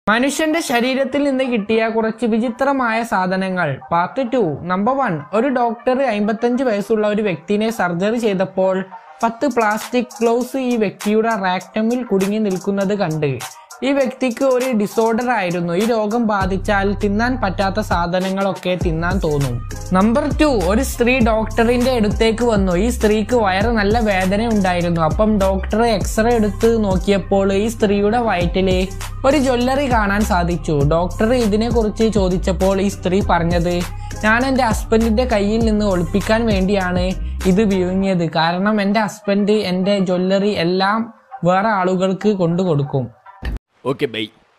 മനുഷ്യന്റെ ശരീരത്തിൽ നിന്ന് കിട്ടിയ കുറച്ച് വിചിത്രമായ സാധനങ്ങൾ പാർട്ട് ടു നമ്പർ വൺ ഒരു ഡോക്ടർ അമ്പത്തഞ്ച് വയസ്സുള്ള ഒരു വ്യക്തിനെ സർജറി ചെയ്തപ്പോൾ പത്ത് പ്ലാസ്റ്റിക് ഗ്ലൗസ് ഈ വ്യക്തിയുടെ റാക്ടമിൽ കുടുങ്ങി നിൽക്കുന്നത് കണ്ട് ഈ വ്യക്തിക്ക് ഒരു ഡിസോർഡർ ആയിരുന്നു ഈ രോഗം ബാധിച്ചാൽ തിന്നാൻ പറ്റാത്ത സാധനങ്ങളൊക്കെ തിന്നാൻ തോന്നും നമ്പർ ടു ഒരു സ്ത്രീ ഡോക്ടറിന്റെ അടുത്തേക്ക് വന്നു ഈ സ്ത്രീക്ക് വയറ് നല്ല വേദന ഉണ്ടായിരുന്നു അപ്പം ഡോക്ടർ എക്സ്റേ എടുത്ത് നോക്കിയപ്പോൾ ഈ സ്ത്രീയുടെ വയറ്റില് ഒരു ജ്വല്ലറി കാണാൻ സാധിച്ചു ഡോക്ടർ ഇതിനെക്കുറിച്ച് ചോദിച്ചപ്പോൾ ഈ സ്ത്രീ പറഞ്ഞത് ഞാൻ എൻ്റെ ഹസ്ബൻഡിന്റെ കയ്യിൽ നിന്ന് ഒളിപ്പിക്കാൻ വേണ്ടിയാണ് ഇത് വിഴുങ്ങിയത് കാരണം എൻ്റെ ഹസ്ബൻഡ് എൻ്റെ ജ്വല്ലറി എല്ലാം വേറെ ആളുകൾക്ക് കൊണ്ടു കൊടുക്കും ഓക്കെ ബൈ